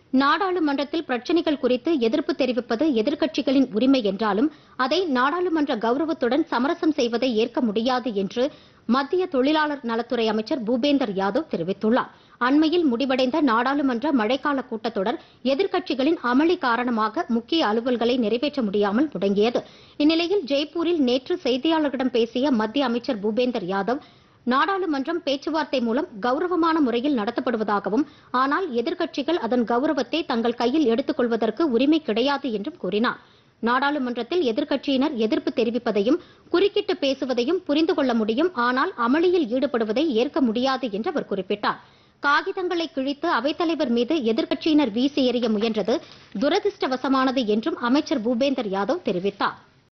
நாடாளுமன்றத்தில் பிரச்சினைகள் குறித்து எதிர்ப்பு தெரிவிப்பது எதிர்க்கட்சிகளின் உரிமை என்றாலும் அதை நாடாளுமன்ற கௌரவத்துடன் சமரசம் செய்வதை ஏற்க முடியாது என்று மத்திய தொழிலாளர் நலத்துறை அமைச்சர் பூபேந்தர் யாதவ் தெரிவித்துள்ளார் அண்மையில் முடிவடைந்த நாடாளுமன்ற மழைக்கால கூட்டத்தொடர் எதிர்க்கட்சிகளின் அமளி காரணமாக முக்கிய அலுவல்களை நிறைவேற்ற முடியாமல் முடங்கியது இந்நிலையில் ஜெய்ப்பூரில் நேற்று செய்தியாளர்களிடம் பேசிய மத்திய அமைச்சர் பூபேந்தர் யாதவ் நாடாளுமன்றம் பேச்சுவார்த்தை மூலம் கௌரவமான முறையில் நடத்தப்படுவதாகவும் ஆனால் எதிர்க்கட்சிகள் அதன் கௌரவத்தை தங்கள் கையில் எடுத்துக் கொள்வதற்கு உரிமை கிடையாது என்றும் கூறினார் நாடாளுமன்றத்தில் எதிர்க்கட்சியினர் எதிர்ப்பு தெரிவிப்பதையும் குறுக்கிட்டு பேசுவதையும் புரிந்து கொள்ள முடியும் ஆனால் அமளியில் ஈடுபடுவதை ஏற்க முடியாது என்று அவர் குறிப்பிட்டார் காகிதங்களை கிழித்து அவைத்தலைவர் மீது எதிர்க்கட்சியினர் வீசி எறிய முயன்றது துரதிருஷ்டவசமானது என்றும் அமைச்சர் பூபேந்தர் யாதவ் தெரிவித்தார்